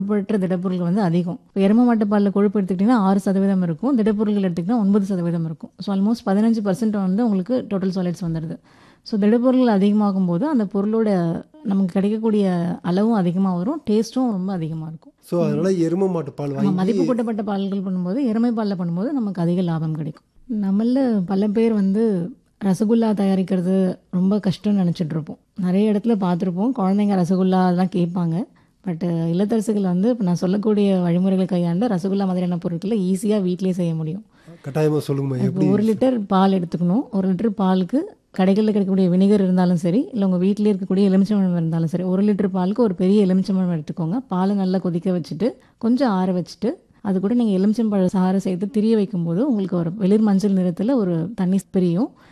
கொழுப்பற்ற திடப்பொருட்கள் வந்து அதிகம் இப்போ எரும மாட்டு பாலில் கொழுப்பு எடுத்துக்கிட்டிங்கன்னா ஆறு சதவீதம் இருக்கும் திடப்பொருட்கள் எடுத்துக்கிட்டிங்கன்னா ஒன்பது சதவீதம் இருக்கும் ஸோ ஆல்மோஸ்ட் பதினஞ்சு பர்சன்ட் வந்து உங்களுக்கு டோட்டல் சாலிட்ஸ் வந்துடுது ஸோ திடப்பொருட்கள் அதிகமாகும் போது அந்த பொருளோட நமக்கு கிடைக்கக்கூடிய அளவும் அதிகமாக வரும் டேஸ்ட்டும் ரொம்ப அதிகமாக இருக்கும் ஸோ அதனால எரும மாட்டு பால் நம்ம மதிப்பு வாங்கி கூட்டப்பட்ட பால்கள் பண்ணும்போது எருமை பாலில் பண்ணும்போது நமக்கு அதிக லாபம் கிடைக்கும் நம்மள பல பேர் வந்து ரசகுல்லா தயாரிக்கிறது ரொம்ப கஷ்டம்னு நினச்சிட்டு இருப்போம் நிறைய இடத்துல பார்த்துருப்போம் குழந்தைங்க ரசகுல்லா அதெல்லாம் கேட்பாங்க பட் இல்லத்தரசுகள் வந்து இப்போ நான் சொல்லக்கூடிய வழிமுறைகளை கையாண்டு ரசகுல்லா மாதிரியான பொருட்களை ஈஸியாக வீட்டிலேயே செய்ய முடியும் கட்டாயமாக சொல்லுங்கம்மா இப்போ எப்படி ஒரு லிட்டர் பால் எடுத்துக்கணும் ஒரு லிட்டர் பாலுக்கு கடைகளில் கிடைக்கக்கூடிய வினிகர் இருந்தாலும் சரி இல்லை உங்கள் வீட்டிலே இருக்கக்கூடிய எலுமிச்சம்பழம் இருந்தாலும் சரி ஒரு லிட்டர் பாலுக்கு ஒரு பெரிய எலுமிச்சம்பழம் எடுத்துக்கோங்க பாலை நல்லா கொதிக்க வச்சுட்டு கொஞ்சம் ஆற வச்சுட்டு அது கூட நீங்கள் எலுமிச்சம்பழ சாறு சேர்த்து திரிய வைக்கும்போது உங்களுக்கு ஒரு வெளிர் மஞ்சள் நிறத்தில் ஒரு தண்ணி பிரியும்